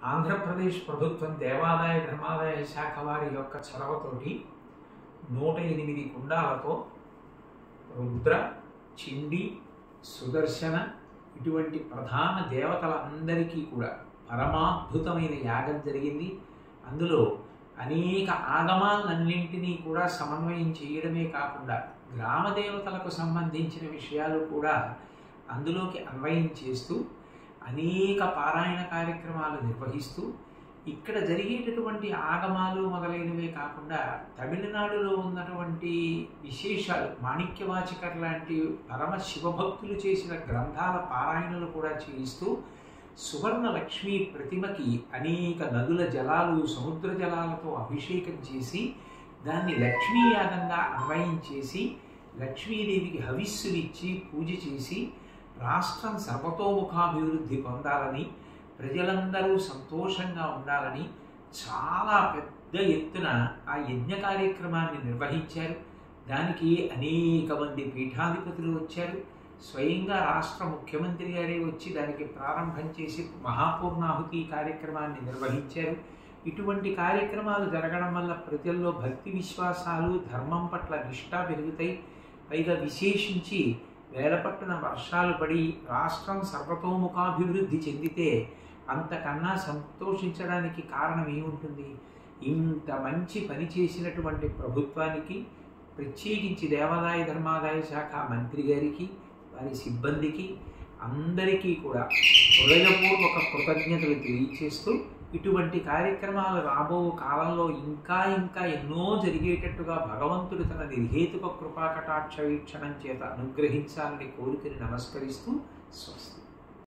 ఆంధ్రప్రదేశ్ ప్రభుత్వం దేవాదాయ ధర్మాదాయ శాఖ వారి యొక్క చొరవతోటి నూట ఎనిమిది కుండాలతో రుద్ర చిండి సుదర్శన ఇటువంటి ప్రధాన దేవతలందరికీ కూడా పరమాద్భుతమైన యాగం జరిగింది అందులో అనేక ఆగమాలన్నింటినీ కూడా సమన్వయం చేయడమే కాకుండా గ్రామ దేవతలకు సంబంధించిన విషయాలు కూడా అందులోకి అన్వయం చేస్తూ అనేక పారాయణ కార్యక్రమాలు నిర్వహిస్తూ ఇక్కడ జరిగేటటువంటి ఆగమాలు మొదలైనవే కాకుండా తమిళనాడులో ఉన్నటువంటి విశేషాలు మాణిక్యవాచకర్ లాంటి పరమ శివభక్తులు చేసిన గ్రంథాల పారాయణలు కూడా చేయిస్తూ సువర్ణ లక్ష్మీ ప్రతిమకి అనేక నదుల జలాలు సముద్ర జలాలతో అభిషేకం చేసి దాన్ని లక్ష్మీ యాగంగా అన్వయం చేసి లక్ష్మీదేవికి హవిస్సునిచ్చి పూజ చేసి రాష్ట్రం సర్వతోముఖాభివృద్ధి పొందాలని ప్రజలందరూ సంతోషంగా ఉండాలని చాలా పెద్ద ఎత్తున ఆ యజ్ఞ కార్యక్రమాన్ని నిర్వహించారు దానికి అనేక మంది పీఠాధిపతులు వచ్చారు స్వయంగా రాష్ట్ర ముఖ్యమంత్రి గారే వచ్చి దానికి ప్రారంభం చేసి మహాపూర్ణాహుతి కార్యక్రమాన్ని నిర్వహించారు ఇటువంటి కార్యక్రమాలు జరగడం వల్ల ప్రజల్లో భక్తి విశ్వాసాలు ధర్మం పట్ల నిష్ఠ పెరుగుతాయి పైగా విశేషించి వేలపట్టున వర్షాలు పడి రాష్ట్రం సర్వతోముఖాభివృద్ధి చెందితే అంతకన్నా సంతోషించడానికి కారణం ఏముంటుంది ఇంత మంచి పని చేసినటువంటి ప్రభుత్వానికి ప్రత్యేకించి దేవాదాయ ధర్మాదాయ శాఖ మంత్రి గారికి వారి సిబ్బందికి అందరికీ కూడా హృదయపూర్వక కృతజ్ఞతలు తెలియచేస్తూ ఇటువంటి కార్యక్రమాలు రాబో కాలంలో ఇంకా ఇంకా ఎన్నో జరిగేటట్టుగా భగవంతుడు తన నిర్హేతుక కృపాకటాక్ష వీక్షణం చేత అనుగ్రహించాలని కోరికని నమస్కరిస్తూ స్వస్తి